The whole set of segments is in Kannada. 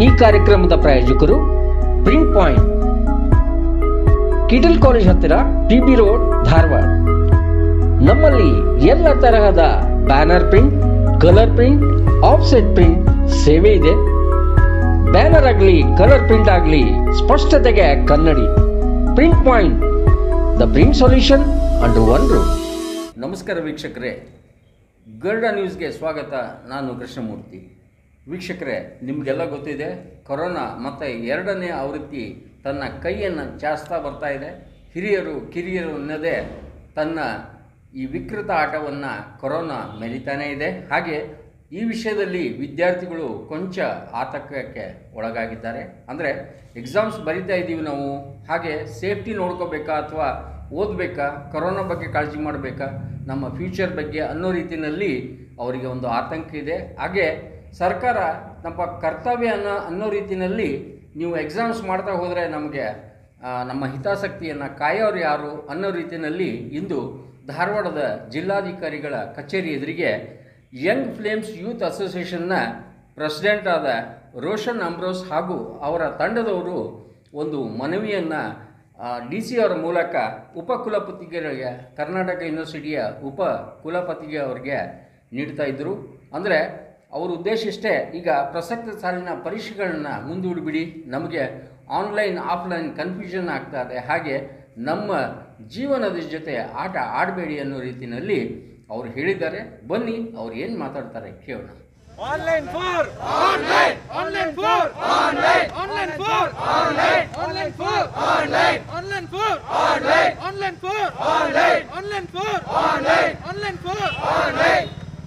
ಕಾರ್ಯಕ್ರಮದ ಪ್ರಾಯೋಜಕರು ಪ್ರಿಂಟ್ ಪಾಯಿಂಟ್ ಕಿಟಲ್ ಕಾಲೇಜ್ ಹತ್ತಿರ ಟಿಬಿ ರೋಡ್ ಧಾರವಾಡ ನಮ್ಮಲ್ಲಿ ಎಲ್ಲ ತರಹದ banner print colour print offset print ಸೇವೆ ಇದೆ ಬ್ಯಾನರ್ ಆಗಲಿ ಕಲರ್ ಪ್ರಿಂಟ್ ಆಗಲಿ ಸ್ಪಷ್ಟತೆಗೆ ಕನ್ನಡಿ print point the print solution under one room ನಮಸ್ಕಾರ ವೀಕ್ಷಕರೇ ಗರುಡ ನ್ಯೂಸ್ಗೆ ಸ್ವಾಗತ ನಾನು ಕೃಷ್ಣಮೂರ್ತಿ ವೀಕ್ಷಕರೇ ನಿಮಗೆಲ್ಲ ಗೊತ್ತಿದೆ ಕೊರೋನಾ ಮತ್ತು ಎರಡನೇ ಆವೃತ್ತಿ ತನ್ನ ಕೈಯನ್ನು ಚಾಚ್ತಾ ಬರ್ತಾ ಇದೆ ಹಿರಿಯರು ಕಿರಿಯರು ಅನ್ನದೇ ತನ್ನ ಈ ವಿಕೃತ ಆಟವನ್ನು ಕೊರೋನಾ ಮೆಲಿತಾನೇ ಇದೆ ಹಾಗೆ ಈ ವಿಷಯದಲ್ಲಿ ವಿದ್ಯಾರ್ಥಿಗಳು ಕೊಂಚ ಆತಂಕಕ್ಕೆ ಒಳಗಾಗಿದ್ದಾರೆ ಅಂದರೆ ಎಕ್ಸಾಮ್ಸ್ ಬರಿತಾ ಇದ್ದೀವಿ ನಾವು ಹಾಗೆ ಸೇಫ್ಟಿ ನೋಡ್ಕೋಬೇಕಾ ಅಥವಾ ಓದಬೇಕಾ ಕೊರೋನಾ ಬಗ್ಗೆ ಕಾಳಜಿ ಮಾಡಬೇಕಾ ನಮ್ಮ ಫ್ಯೂಚರ್ ಬಗ್ಗೆ ಅನ್ನೋ ರೀತಿಯಲ್ಲಿ ಅವರಿಗೆ ಒಂದು ಆತಂಕ ಇದೆ ಹಾಗೆ ಸರ್ಕಾರ ನಮ್ಮ ಕರ್ತವ್ಯ ಅನ್ನೋ ಅನ್ನೋ ರೀತಿಯಲ್ಲಿ ನೀವು ಎಕ್ಸಾಮ್ಸ್ ಮಾಡ್ತಾ ಹೋದರೆ ನಮಗೆ ಆ, ನಮ್ಮ ಹಿತಾಸಕ್ತಿಯನ್ನು ಕಾಯೋರು ಯಾರು ಅನ್ನೋ ರೀತಿಯಲ್ಲಿ ಇಂದು ಧಾರವಾಡದ ಜಿಲ್ಲಾಧಿಕಾರಿಗಳ ಕಚೇರಿ ಎದುರಿಗೆ ಯಂಗ್ ಫ್ಲೇಮ್ಸ್ ಯೂತ್ ಅಸೋಸಿಯೇಷನ್ನ ಪ್ರೆಸಿಡೆಂಟ್ ಆದ ರೋಷನ್ ಅಂಬ್ರೋಸ್ ಹಾಗೂ ಅವರ ತಂಡದವರು ಒಂದು ಮನವಿಯನ್ನು ಡಿ ಸಿ ಅವರ ಮೂಲಕ ಉಪಕುಲಪತಿಗಳಿಗೆ ಕರ್ನಾಟಕ ಯೂನಿವರ್ಸಿಟಿಯ ಉಪ ಕುಲಪತಿಗೆ ಅವರಿಗೆ ನೀಡ್ತಾ ಇದ್ದರು ಅಂದರೆ ಅವ್ರ ಉದ್ದೇಶ ಇಷ್ಟೇ ಈಗ ಪ್ರಸಕ್ತ ಸಾಲಿನ ಪರೀಕ್ಷೆಗಳನ್ನ ಮುಂದೂಡಿಬಿಡಿ ನಮಗೆ ಆನ್ಲೈನ್ ಆಫ್ಲೈನ್ ಕನ್ಫ್ಯೂಷನ್ ಆಗ್ತಾ ಇದೆ ಹಾಗೆ ನಮ್ಮ ಜೀವನದ ಜೊತೆ ಆಟ ಆಡಬೇಡಿ ಅನ್ನೋ ರೀತಿಯಲ್ಲಿ ಅವ್ರು ಹೇಳಿದ್ದಾರೆ ಬನ್ನಿ ಅವ್ರು ಏನು ಮಾತಾಡ್ತಾರೆ ಕೇಳೋಣ Online for online online for online online for online online for online online for online online for online online for online online for online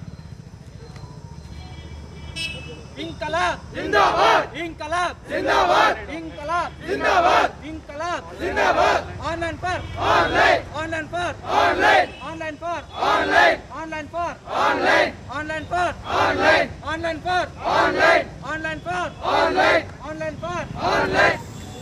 इंकलाब जिंदाबाद इंकलाब जिंदाबाद इंकलाब जिंदाबाद इंकलाब जिंदाबाद ऑनलाइन पर ऑनलाइन ऑनलाइन पर ऑनलाइन ऑनलाइन पर ऑनलाइन ऑनलाइन पर ऑनलाइन ऑनलाइन पर ऑनलाइन ऑनलाइन पर ऑनलाइन ऑनलाइन पर ऑनलाइन ऑनलाइन पर ऑनलाइन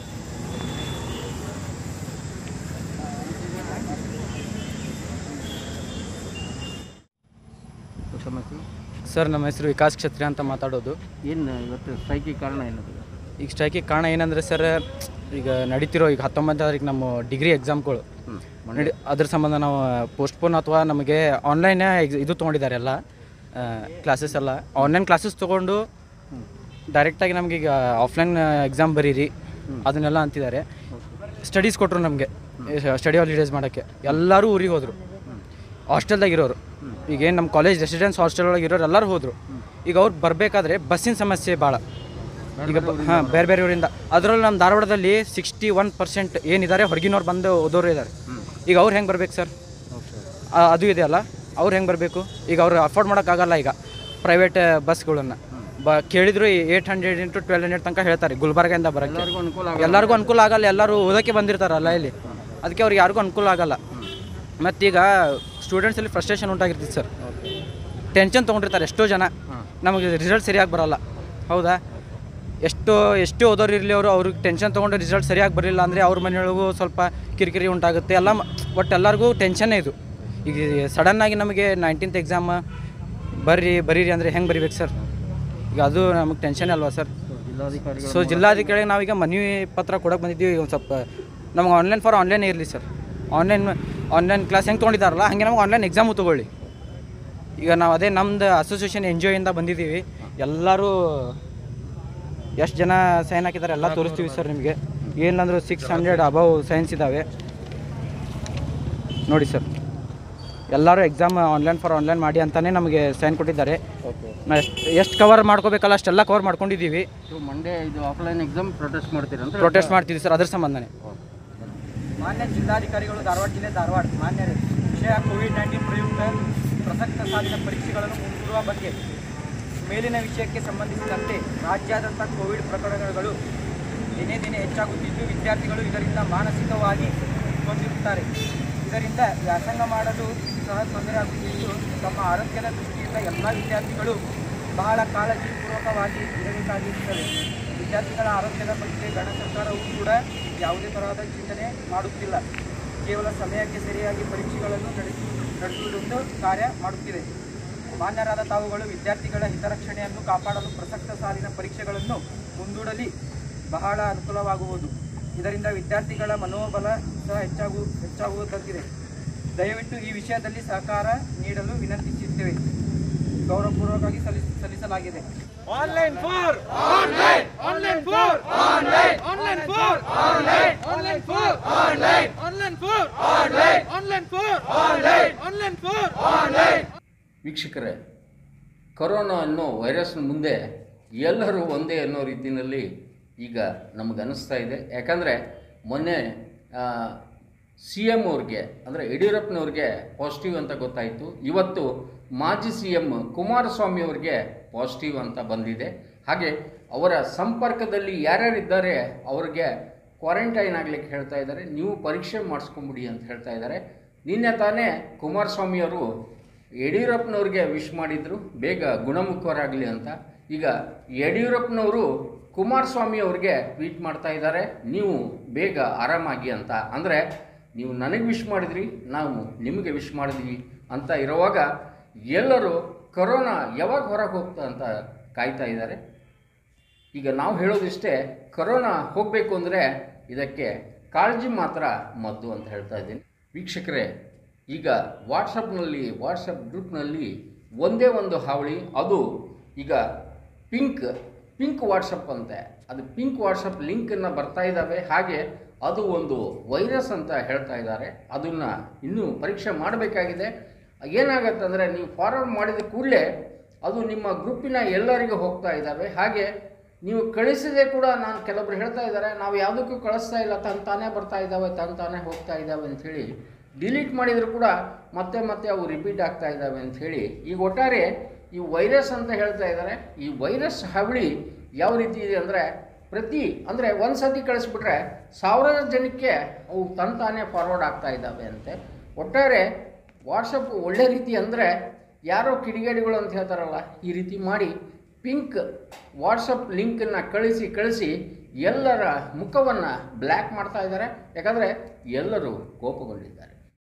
ಸರ್ ನಮ್ಮ ಹೆಸರು ವಿಕಾಸ್ ಕ್ಷತ್ರಿಯ ಅಂತ ಮಾತಾಡೋದು ಏನು ಇವತ್ತು ಸ್ಟ್ರೈಕಿಗೆ ಕಾರಣ ಏನದು ಈಗ ಸ್ಟ್ರೈಕಿಗೆ ಕಾರಣ ಏನಂದರೆ ಸರ್ ಈಗ ನಡೀತಿರೋ ಈಗ ಹತ್ತೊಂಬತ್ತನೇ ತಾರೀಕು ನಮ್ಮ ಡಿಗ್ರಿ ಎಕ್ಸಾಮ್ಗಳು ನಡಿ ಅದ್ರ ಸಂಬಂಧ ನಾವು ಪೋಸ್ಟ್ಪೋನ್ ಅಥವಾ ನಮಗೆ ಆನ್ಲೈನ್ ಇದು ತೊಗೊಂಡಿದ್ದಾರೆ ಎಲ್ಲ ಕ್ಲಾಸಸ್ ಎಲ್ಲ ಆನ್ಲೈನ್ ಕ್ಲಾಸಸ್ ತೊಗೊಂಡು ಡೈರೆಕ್ಟಾಗಿ ನಮಗೆ ಈಗ ಆಫ್ಲೈನ್ ಎಕ್ಸಾಮ್ ಬರೀರಿ ಅದನ್ನೆಲ್ಲ ಅಂತಿದ್ದಾರೆ ಸ್ಟಡೀಸ್ ಕೊಟ್ಟರು ನಮಗೆ ಸ್ಟಡಿ ಹಾಲಿಡೇಸ್ ಮಾಡೋಕ್ಕೆ ಎಲ್ಲರೂ ಊರಿಗೆ ಹೋದರು ಹಾಸ್ಟೆಲ್ದಾಗ ಇರೋರು ಈಗ ಏನು ನಮ್ಮ ಕಾಲೇಜ್ ರೆಸಿಡೆನ್ಸ್ ಹಾಸ್ಟೆಲ್ ಒಳಗೆ ಇರೋರು ಎಲ್ಲರೂ ಹೋದರು ಈಗ ಅವ್ರು ಬರಬೇಕಾದ್ರೆ ಬಸ್ಸಿನ ಸಮಸ್ಯೆ ಭಾಳ ಈಗ ಹಾಂ ಬೇರೆ ಬೇರೆ ಊರಿಂದ ಅದರಲ್ಲಿ ನಮ್ಮ ಧಾರವಾಡದಲ್ಲಿ ಸಿಕ್ಸ್ಟಿ ಒನ್ ಪರ್ಸೆಂಟ್ ಏನಿದ್ದಾರೆ ಹೊರಗಿನವ್ರು ಬಂದು ಓದೋರು ಇದ್ದಾರೆ ಈಗ ಅವ್ರು ಹೆಂಗೆ ಬರ್ಬೇಕು ಸರ್ ಅದು ಇದೆಯಲ್ಲ ಅವ್ರು ಹೆಂಗೆ ಬರಬೇಕು ಈಗ ಅವ್ರು ಅಫೋರ್ಡ್ ಮಾಡೋಕ್ಕಾಗಲ್ಲ ಈಗ ಪ್ರೈವೇಟ್ ಬಸ್ಗಳನ್ನು ಬ ಕೇಳಿದ್ರು eight hundred into twelve hundred ತನಕ ಹೇಳ್ತಾರೆ ಗುಲ್ಬರ್ಗಿಂದ ಬರೋಕ್ಕೆ ಅನುಕೂಲ ಎಲ್ಲರಿಗೂ ಅನುಕೂಲ ಆಗಲ್ಲ ಎಲ್ಲರೂ ಓದೋಕ್ಕೆ ಬಂದಿರ್ತಾರಲ್ಲ ಇಲ್ಲಿ ಅದಕ್ಕೆ ಅವ್ರಿಗೆ ಯಾರಿಗೂ ಅನುಕೂಲ ಆಗಲ್ಲ ಮತ್ತೀಗ ಸ್ಟೂಡೆಂಟ್ಸಲ್ಲಿ ಫ್ರಸ್ಟ್ರೇಷನ್ ಉಂಟಾಗಿರ್ತೈತೆ ಸರ್ ಟೆನ್ಷನ್ ತೊಗೊಂಡಿರ್ತಾರೆ ಎಷ್ಟೋ ಜನ ನಮಗೆ ರಿಸಲ್ಟ್ ಸರಿಯಾಗಿ ಬರೋಲ್ಲ ಹೌದಾ ಎಷ್ಟೋ ಎಷ್ಟೇ ಓದೋರು ಇರಲಿ ಅವರು ಅವ್ರಿಗೆ ಟೆನ್ಷನ್ ತೊಗೊಂಡು ರಿಸಲ್ಟ್ ಸರಿಯಾಗಿ ಬರಲಿಲ್ಲ ಅಂದರೆ ಅವ್ರ ಮನೆಯೊಳಗೂ ಸ್ವಲ್ಪ ಕಿರಿಕಿರಿ ಉಂಟಾಗುತ್ತೆ ಎಲ್ಲ ಮ- ಒಟ್ಟು ಎಲ್ಲರಿಗೂ ಟೆನ್ಷನ್ನೇ ಇದು ಈಗ ಸಡನ್ನಾಗಿ ನಮಗೆ ನೈನ್ಟೀನ್ತ್ ಎಕ್ಸಾಮ್ ಬರ್ರಿ ಬರೀರಿ ಅಂದರೆ ಹೆಂಗೆ ಬರಿಬೇಕು ಸರ್ ಈಗ ಅದು ನಮಗೆ ಟೆನ್ಷನ್ ಅಲ್ವಾ ಸರ್ ಜಿಲ್ಲಾಧಿಕಾರಿ ಸೊ ಜಿಲ್ಲಾಧಿಕಾರಿಗೆ ನಾವೀಗ ಮನವಿ ಪತ್ರ ಕೊಡಕ್ಕೆ ಬಂದಿದ್ದೀವಿ ಒಂದು ಸ್ವಲ್ಪ ನಮ್ಗೆ ಆನ್ಲೈನ್ ಫಾರ್ ಆನ್ಲೈನ್ ಇರಲಿ ಸರ್ ಆನ್ಲೈನ್ ಆನ್ಲೈನ್ ಕ್ಲಾಸ್ ಹೆಂಗೆ ತೊಗೊಂಡಿದ್ದಾರಲ್ಲ ಹಾಗೆ ನಮ್ಗೆ ಆನ್ಲೈನ್ ಎಕ್ಸಾಮು ತೊಗೊಳ್ಳಿ ಈಗ ನಾವು ಅದೇ ನಮ್ದು ಅಸೋಸಿಯೇಷನ್ ಎನ್ ಜಿ ಒಯಿಂದ ಬಂದಿದ್ದೀವಿ ಎಲ್ಲರೂ ಎಷ್ಟು ಜನ ಸೈನ್ ಹಾಕಿದ್ದಾರೆ ಎಲ್ಲ ತೋರಿಸ್ತೀವಿ ಸರ್ ನಿಮಗೆ ಏನಂದ್ರೆ ಸಿಕ್ಸ್ ಹಂಡ್ರೆಡ್ ಅಬವ್ ಸೈನ್ಸ್ ಇದ್ದಾವೆ ನೋಡಿ ಸರ್ ಎಲ್ಲರೂ ಎಕ್ಸಾಮ್ ಆನ್ಲೈನ್ ಫಾರ್ ಆನ್ಲೈನ್ ಮಾಡಿ ಅಂತಲೇ ನಮಗೆ ಸೈನ್ ಕೊಟ್ಟಿದ್ದಾರೆ ನಾವು ಎಷ್ಟು ಎಷ್ಟು ಕವರ್ ಮಾಡ್ಕೋಬೇಕಲ್ಲ ಅಷ್ಟೆಲ್ಲ ಕವರ್ ಮಾಡ್ಕೊಂಡಿದ್ದೀವಿ ಸೊ ಮಂಡೇ ಇದು ಆಫ್ಲೈನ್ ಎಕ್ಸಾಮ್ ಪ್ರೊಟೆಸ್ಟ್ ಮಾಡ್ತೀರಂತ ಪ್ರೊಟೆಸ್ಟ್ ಮಾಡ್ತಿದ್ದೀವಿ ಸರ್ ಅದ್ರ ಸಂಬಂಧನೇ ಮಾನ್ಯ ಜಿಲ್ಲಾಧಿಕಾರಿಗಳು ಧಾರವಾಡ ಜಿಲ್ಲೆ ಧಾರವಾಡ ಮಾನ್ಯರೇ ವಿಷಯ ಕೋವಿಡ್ ನೈನ್ಟೀನ್ ಪ್ರಯುಕ್ತ ಪ್ರಸಕ್ತ ಸಾಲಿನ ಪರೀಕ್ಷೆಗಳನ್ನು ಮುಂದೂಡುವ ಬಗ್ಗೆ ಮೇಲಿನ ವಿಷಯಕ್ಕೆ ಸಂಬಂಧಿಸಿದಂತೆ ರಾಜ್ಯಾದ್ಯಂತ ಕೋವಿಡ್ ಪ್ರಕರಣಗಳು ದಿನೇ ದಿನೇ ಹೆಚ್ಚಾಗುತ್ತಿದ್ದು ವಿದ್ಯಾರ್ಥಿಗಳು ಇದರಿಂದ ಮಾನಸಿಕವಾಗಿ ಹೊಂದಿರುತ್ತಾರೆ ಇದರಿಂದ ವ್ಯಾಸಂಗ ಮಾಡಲು ಸಹ ತೊಂದರೆಯಾಗುತ್ತಿದ್ದು ತಮ್ಮ ಆರೋಗ್ಯದ ದೃಷ್ಟಿಯಿಂದ ಎಲ್ಲ ವಿದ್ಯಾರ್ಥಿಗಳು ಬಹಳ ಕಾಳಜಿಪೂರ್ವಕವಾಗಿ ಇರಬೇಕಾಗಿರುತ್ತದೆ ವಿದ್ಯಾರ್ಥಿಗಳ ಆರೋಗ್ಯದ ಬಗ್ಗೆ ಗಣ ಸರ್ಕಾರವು ಕೂಡ ಯಾವುದೇ ತರಹದ ಚಿಂತನೆ ಮಾಡುತ್ತಿಲ್ಲ ಕೇವಲ ಸಮಯಕ್ಕೆ ಸರಿಯಾಗಿ ಪರೀಕ್ಷೆಗಳನ್ನು ನಡೆಸಿ ನಡೆಸುವುದೊಂದು ಕಾರ್ಯ ಮಾಡುತ್ತಿದೆ ಮಾನ್ಯರಾದ ತಾವುಗಳು ವಿದ್ಯಾರ್ಥಿಗಳ ಹಿತರಕ್ಷಣೆಯನ್ನು ಕಾಪಾಡಲು ಪ್ರಸಕ್ತ ಸಾಲಿನ ಪರೀಕ್ಷೆಗಳನ್ನು ಮುಂದೂಡಲಿ ಬಹಳ ಅನುಕೂಲವಾಗುವುದು ಇದರಿಂದ ವಿದ್ಯಾರ್ಥಿಗಳ ಮನೋಬಲ ಸಹ ಹೆಚ್ಚಾಗು ಹೆಚ್ಚಾಗುವುದಂತಿದೆ ದಯವಿಟ್ಟು ಈ ವಿಷಯದಲ್ಲಿ ಸಹಕಾರ ನೀಡಲು ವಿನಂತಿಸುತ್ತೇವೆ ಗೌರವಪೂರ್ವಕವಾಗಿ ಸಲ್ಲಿಸ ಸಲ್ಲಿಸಲಾಗಿದೆ online for online online for online online for online online for online online for online online for online online for online ವೀಕ್ಷಕರೇ ಕೊರೋನಾ ಅನ್ನೋ ವೈರಸ್ನ ಮುಂದೆ ಎಲ್ಲರೂ ಒಂದೇ ಅನ್ನೋ ರೀತಿಯಲ್ಲಿ ಈಗ ನಮಗೆ ಅನ್ನಿಸ್ತಾ ಇದೆ ಯಾಕಂದರೆ ಮೊನ್ನೆ ಸಿ ಎಮ್ ಅವ್ರಿಗೆ ಅಂದರೆ ಯಡಿಯೂರಪ್ಪನವ್ರಿಗೆ ಪಾಸಿಟಿವ್ ಅಂತ ಗೊತ್ತಾಯಿತು ಇವತ್ತು ಮಾಜಿ ಸಿ ಎಮ್ ಕುಮಾರಸ್ವಾಮಿ ಅವ್ರಿಗೆ ಪಾಸಿಟಿವ್ ಅಂತ ಬಂದಿದೆ ಹಾಗೆ ಅವರ ಸಂಪರ್ಕದಲ್ಲಿ ಯಾರ್ಯಾರಿದ್ದಾರೆ ಅವ್ರಿಗೆ ಕ್ವಾರಂಟೈನ್ ಆಗಲಿಕ್ಕೆ ಹೇಳ್ತಾ ಇದ್ದಾರೆ ನೀವು ಪರೀಕ್ಷೆ ಮಾಡಿಸ್ಕೊಂಬಿಡಿ ಅಂತ ಹೇಳ್ತಾ ಇದ್ದಾರೆ ನಿನ್ನೆ ತಾನೇ ಕುಮಾರಸ್ವಾಮಿ ಅವರು ಯಡಿಯೂರಪ್ಪನವ್ರಿಗೆ ವಿಶ್ ಮಾಡಿದ್ರು ಬೇಗ ಗುಣಮುಖರಾಗಲಿ ಅಂತ ಈಗ ಯಡಿಯೂರಪ್ಪನವರು ಕುಮಾರಸ್ವಾಮಿ ಅವ್ರಿಗೆ ಟ್ವೀಟ್ ಮಾಡ್ತಾ ಇದ್ದಾರೆ ನೀವು ಬೇಗ ಆರಾಮಾಗಿ ಅಂತ ಅಂದರೆ ನೀವು ನನಗೆ ವಿಶ್ ಮಾಡಿದ್ರಿ ನಾವು ನಿಮಗೆ ವಿಶ್ ಮಾಡಿದ್ವಿ ಅಂತ ಇರುವಾಗ ಎಲ್ಲರೂ ಕೊರೋನಾ ಯಾವಾಗ ಹೊರಗೆ ಹೋಗ್ತಾ ಅಂತ ಕಾಯ್ತಾ ಇದ್ದಾರೆ ಈಗ ನಾವು ಹೇಳೋದಿಷ್ಟೇ ಕೊರೋನಾ ಹೋಗಬೇಕು ಅಂದರೆ ಇದಕ್ಕೆ ಕಾಳಜಿ ಮಾತ್ರ ಮದ್ದು ಅಂತ ಹೇಳ್ತಾ ಇದ್ದೀನಿ ವೀಕ್ಷಕರೇ ಈಗ ವಾಟ್ಸಪ್ನಲ್ಲಿ ವಾಟ್ಸಪ್ ಗ್ರೂಪ್ನಲ್ಲಿ ಒಂದೇ ಒಂದು ಹಾವಳಿ ಅದು ಈಗ ಪಿಂಕ್ ಪಿಂಕ್ ವಾಟ್ಸಪ್ ಅಂತೆ ಅದು ಪಿಂಕ್ ವಾಟ್ಸಪ್ ಲಿಂಕನ್ನು ಬರ್ತಾ ಇದ್ದಾವೆ ಹಾಗೆ ಅದು ಒಂದು ವೈರಸ್ ಅಂತ ಹೇಳ್ತಾ ಇದ್ದಾರೆ ಅದನ್ನು ಇನ್ನೂ ಪರೀಕ್ಷೆ ಮಾಡಬೇಕಾಗಿದೆ ಏನಾಗತ್ತಂದರೆ ನೀವು ಫಾರ್ವರ್ಡ್ ಮಾಡಿದ ಕೂಡಲೇ ಅದು ನಿಮ್ಮ ಗ್ರೂಪಿನ ಎಲ್ಲರಿಗೂ ಹೋಗ್ತಾ ಇದ್ದಾವೆ ಹಾಗೆ ನೀವು ಕಳಿಸಿದೆ ಕೂಡ ನಾನು ಕೆಲವೊಬ್ರು ಹೇಳ್ತಾ ಇದ್ದಾರೆ ನಾವು ಯಾವುದಕ್ಕೂ ಕಳಿಸ್ತಾ ಇಲ್ಲ ತನ್ ತಾನೇ ಬರ್ತಾ ಇದ್ದಾವೆ ತನ್ ತಾನೇ ಹೋಗ್ತಾ ಇದ್ದಾವೆ ಅಂಥೇಳಿ ಡಿಲೀಟ್ ಮಾಡಿದರೂ ಕೂಡ ಮತ್ತೆ ಮತ್ತೆ ಅವು ರಿಪೀಟ್ ಆಗ್ತಾ ಇದ್ದಾವೆ ಅಂಥೇಳಿ ಈಗ ಒಟ್ಟಾರೆ ಈ ವೈರಸ್ ಅಂತ ಹೇಳ್ತಾ ಇದ್ದಾರೆ ಈ ವೈರಸ್ ಹಾವಳಿ ಯಾವ ರೀತಿ ಇದೆ ಅಂದರೆ ಪ್ರತಿ ಅಂದರೆ ಒಂದು ಸತಿ ಕಳಿಸ್ಬಿಟ್ರೆ ಸಾವಿರಾರು ಜನಕ್ಕೆ ಅವು ತನ್ ತಾನೇ ಫಾರ್ವರ್ಡ್ ಆಗ್ತಾ ಇದ್ದಾವೆ ಅಂತೆ ಒಟ್ಟಾರೆ ವಾಟ್ಸಪ್ ಒಳ್ಳೆ ರೀತಿ ಅಂದರೆ ಯಾರೋ ಕಿಡಿಗೇಡಿಗಳು ಅಂತ ಹೇಳ್ತಾರಲ್ಲ ಈ ರೀತಿ ಮಾಡಿ ಪಿಂಕ್ ವಾಟ್ಸಪ್ ಲಿಂಕನ್ನು ಕಳಿಸಿ ಕಳಿಸಿ ಎಲ್ಲರ ಮುಖವನ್ನು ಬ್ಲ್ಯಾಕ್ ಮಾಡ್ತಾ ಇದ್ದಾರೆ ಯಾಕಂದರೆ ಎಲ್ಲರೂ ಕೋಪಗೊಂಡಿದ್ದಾರೆ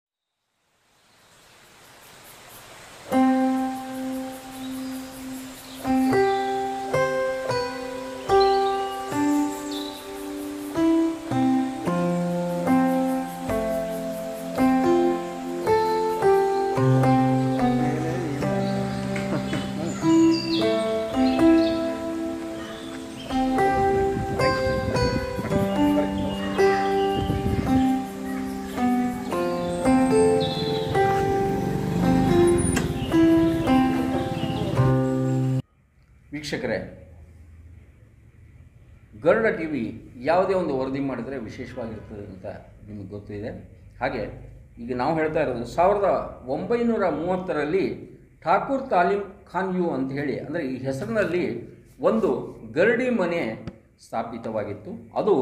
ವೀಕ್ಷಕರೇ ಗರುಡ ಟಿ ವಿ ಯಾವುದೇ ಒಂದು ವರದಿ ಮಾಡಿದರೆ ವಿಶೇಷವಾಗಿರ್ತದೆ ಅಂತ ನಿಮಗೆ ಗೊತ್ತಿದೆ ಹಾಗೆ ಈಗ ನಾವು ಹೇಳ್ತಾ ಇರೋದು ಸಾವಿರದ ಒಂಬೈನೂರ ಮೂವತ್ತರಲ್ಲಿ ಠಾಕೂರ್ ತಾಲೀಮ್ ಖಾನ್ ಯು ಅಂತ ಹೇಳಿ ಅಂದರೆ ಈ ಹೆಸರಿನಲ್ಲಿ ಒಂದು ಗರಡಿ ಮನೆ ಸ್ಥಾಪಿತವಾಗಿತ್ತು ಅದು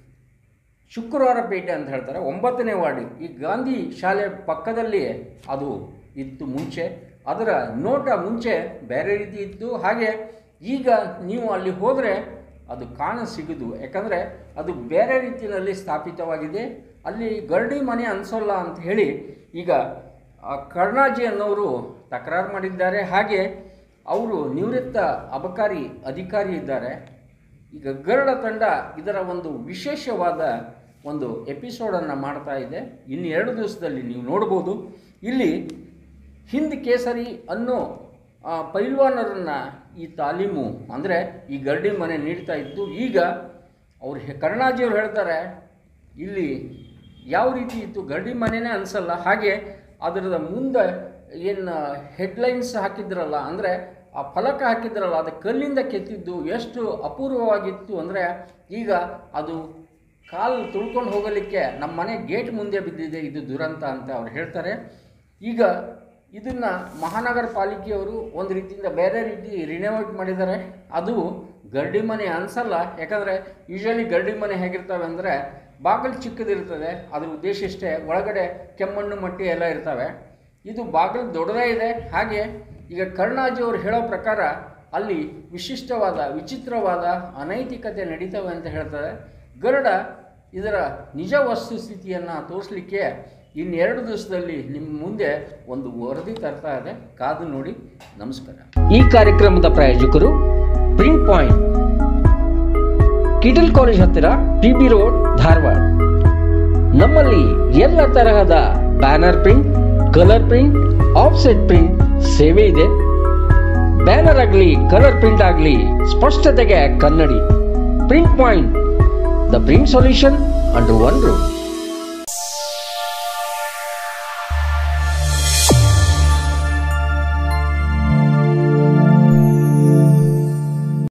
ಶುಕ್ರವಾರ ಪೇಟೆ ಅಂತ ಹೇಳ್ತಾರೆ ಒಂಬತ್ತನೇ ವಾರ್ಡ್ ಈ ಗಾಂಧಿ ಶಾಲೆ ಪಕ್ಕದಲ್ಲಿ ಅದು ಇತ್ತು ಮುಂಚೆ ಅದರ ನೋಟ ಮುಂಚೆ ಬೇರೆ ರೀತಿ ಇತ್ತು ಹಾಗೆ ಈಗ ನೀವು ಅಲ್ಲಿ ಹೋದರೆ ಅದು ಕಾಣ ಸಿಗುದು ಯಾಕಂದರೆ ಅದು ಬೇರೆ ರೀತಿಯಲ್ಲಿ ಸ್ಥಾಪಿತವಾಗಿದೆ ಅಲ್ಲಿ ಗರಡಿ ಮನೆ ಅನಿಸೋಲ್ಲ ಅಂತ ಹೇಳಿ ಈಗ ಆ ಕರ್ಣಾಜಿ ಅನ್ನೋರು ತಕರಾರು ಮಾಡಿದ್ದಾರೆ ಹಾಗೆ ಅವರು ನಿವೃತ್ತ ಅಬಕಾರಿ ಅಧಿಕಾರಿ ಇದ್ದಾರೆ ಈಗ ಗರುಡ ತಂಡ ಇದರ ಒಂದು ವಿಶೇಷವಾದ ಒಂದು ಎಪಿಸೋಡನ್ನು ಮಾಡ್ತಾ ಇದೆ ಇನ್ನು ಎರಡು ದಿವಸದಲ್ಲಿ ನೀವು ನೋಡ್ಬೋದು ಇಲ್ಲಿ ಹಿಂದ್ ಕೇಸರಿ ಅನ್ನೋ ಆ, ಪೈಲ್ವಾನರನ್ನು ಈ ತಾಲೀಮು ಅಂದರೆ ಈ ಗರಡಿ ಮನೆ ನೀಡ್ತಾ ಇತ್ತು ಈಗ ಅವ್ರು ಹೆ- ಕರುಣಾಜಿಯವ್ರು ಹೇಳ್ತಾರೆ ಇಲ್ಲಿ ಯಾವ ರೀತಿ ಇತ್ತು ಗರಡಿ ಮನೆನೇ ಅನಿಸಲ್ಲ ಹಾಗೆ ಅದರದ ಮುಂದೆ ಏನು ಹೆಡ್ಲೈನ್ಸ್ ಹಾಕಿದ್ರಲ್ಲ ಅಂದರೆ ಆ ಫಲಕ ಹಾಕಿದ್ರಲ್ಲ ಅದು ಕಲ್ಲಿಂದ ಕೆತ್ತಿದ್ದು ಎಷ್ಟು ಅಪೂರ್ವವಾಗಿತ್ತು ಅಂದರೆ ಈಗ ಅದು ಕಾಲು ತುಳ್ಕೊಂಡು ಹೋಗಲಿಕ್ಕೆ ನಮ್ಮ ಮನೆ ಗೇಟ್ ಮುಂದೆ ಬಿದ್ದಿದೆ ಇದು ದುರಂತ ಅಂತ ಅವ್ರು ಹೇಳ್ತಾರೆ ಈಗ ಇದನ್ನು ಮಹಾನಗರ ಪಾಲಿಕೆಯವರು ಒಂದು ರೀತಿಯಿಂದ ಬೇರೆ ರೀತಿ ರಿನೋವೇಟ್ ಮಾಡಿದ್ದಾರೆ ಅದು ಗರಡಿ ಮನೆ ಅನಿಸಲ್ಲ ಯಾಕಂದರೆ ಯೂಶಲಿ ಗರಡಿ ಮನೆ ಹೇಗಿರ್ತವೆ ಅಂದರೆ ಬಾಗಿಲು ಚಿಕ್ಕದಿರ್ತದೆ ಅದ್ರ ಉದ್ದೇಶ ಇಷ್ಟೇ ಒಳಗಡೆ ಕೆಮ್ಮಣ್ಣು ಮಟ್ಟಿ ಎಲ್ಲ ಇರ್ತವೆ ಇದು ಬಾಗಿಲು ದೊಡ್ಡದೇ ಇದೆ ಹಾಗೆ ಈಗ ಕರುಣಾಜಿ ಅವರು ಹೇಳೋ ಪ್ರಕಾರ ಅಲ್ಲಿ ವಿಶಿಷ್ಟವಾದ ವಿಚಿತ್ರವಾದ ಅನೈತಿಕತೆ ನಡೀತವೆ ಅಂತ ಹೇಳ್ತಾರೆ ಗರುಡ ಇದರ ನಿಜ ವಸ್ತುಸ್ಥಿತಿಯನ್ನು ತೋರಿಸಲಿಕ್ಕೆ ಇನ್ನೆರಡು ದಿವಸದಲ್ಲಿ ನಿಮ್ಮ ಮುಂದೆ ಒಂದು ವರದಿ ತರ್ತಾ ಇದೆ ಕಾದು ನೋಡಿ ನಮಸ್ಕಾರ ಈ ಕಾರ್ಯಕ್ರಮದ ಪ್ರಾಯೋಜಕರು ಪ್ರಿಂಟ್ ಪಾಯಿಂಟ್ ಕಿಟಲ್ ಕಾಲೇಜ್ ಹತ್ತಿರ ಟಿ ಬಿ ರೋಡ್ ಧಾರವಾಡ ನಮ್ಮಲ್ಲಿ ಎಲ್ಲ ತರಹದ banner print colour print offset print ಸೇವೆ ಇದೆ ಬ್ಯಾನರ್ ಆಗಲಿ ಕಲರ್ ಪ್ರಿಂಟ್ ಆಗಲಿ ಸ್ಪಷ್ಟತೆಗೆ ಕನ್ನಡಿ print point the print solution under one room